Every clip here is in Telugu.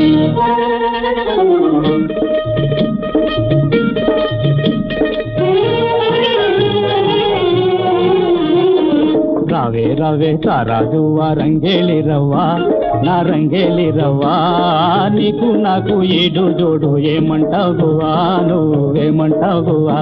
రావే రవే తారాజువా రంగేలి రవ్వా నా రంగేలి రవ్వా నీకు నాకు ఈడు జోడు ఏమంటావు గువా నువ్వేమంటావు గువా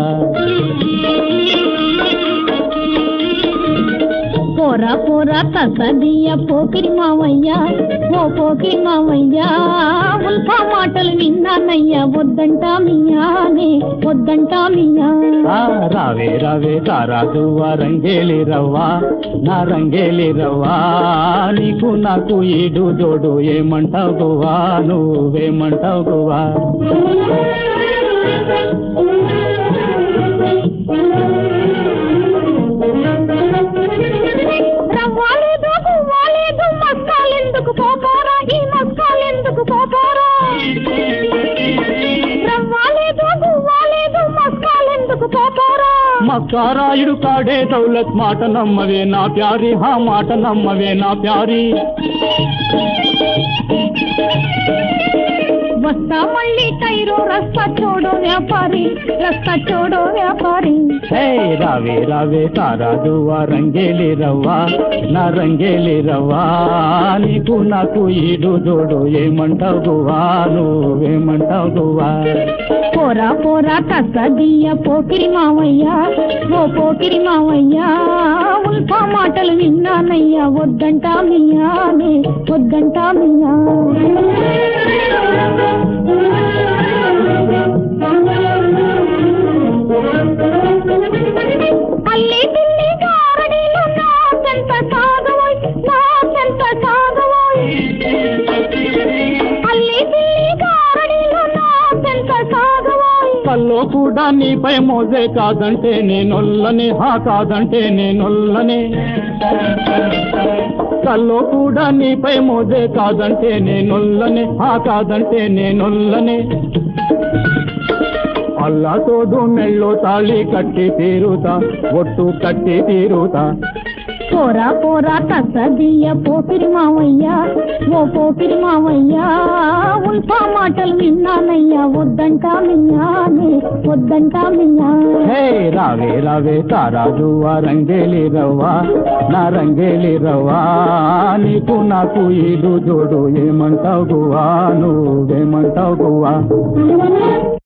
పోరా పోరా తసదియ పోకిరి మావయ్యా ఓ పోకిరి మావయ్యా ఉల్ఫా మాటలు విన్నానయ్యా వద్దంటా మియానే వద్దంటా మియా ఆ, రావే రవే తారాజువా రంగేలి రవ్వా నా రంగేలి రవ్వా నీకు నాకు ఈడు జోడు ఏమంటావు గువా నువ్వేమంటావు గువా రవ్వాలేదు గువ్వాలేదు మస్కాలెందుకు పోపోరా ఈ మస్కాలెందుకు పోపోరా రవ్వాలేదు గువ్వాలేదు మస్కాలెందుకు పోపోరా మక్కారాయుడు కాడే దౌలత్ మాట నమ్మవే నా ప్యారి హా మాట నమ్మవే నా ప్యారి వస్తా మళ్ళీ టైరో రస్తా చూడో వ్యాపారి రస్తా చూడో వ్యాపారి హే రావే రావే తారాజువా రంగేలి రవ్వా నా రంగేలి రవ్వా నీకు నాకు ఈడు జోడు ఏమంటావు గువా నువ్వేమంటావు గువా పోరా పోరా కసదియ పోకిరి మావయ్యా ఓ పోకిరి మావయ్యా ఉల్ఫా మాటలు విన్నానయ్యా వద్దంటా మియానే వద్దంటా మియా అల్లి పిల్లి గారడీలు నాకెంత సాగవోయ్ నాకెంత సాగవోయ్ అల్లి పిల్లి గారడీలు నాకెంత సాగవోయ్ కల్లో కూడా నీపై మోజే కాదంటే నేనొల్లని హా కాదంటే నేనొల్లని కల్లో కూడా నీపై మోజే కాదంటే నేనొల్లని హా కాదంటే నేనొల్లని అల్లా తోడు మెళ్ళో తాళి కట్టి తీరుతా ఒట్టు కట్టి తీరుతా పోరా పోరా తసదియ పోకిరి మావయ్యా ఓ పోకిరి మావయ్యా ఉల్ఫా మాటలు విన్నానయ్యా వద్దంటా మియానే వద్దంటా మియా హే రావే రావే తారాజువా రంగేలి రవ్వా నా రంగేలి రవ్వా నీకు నాకు ఈడు జోడు ఏమంటావు గువా నువ్వేమంటావు గువా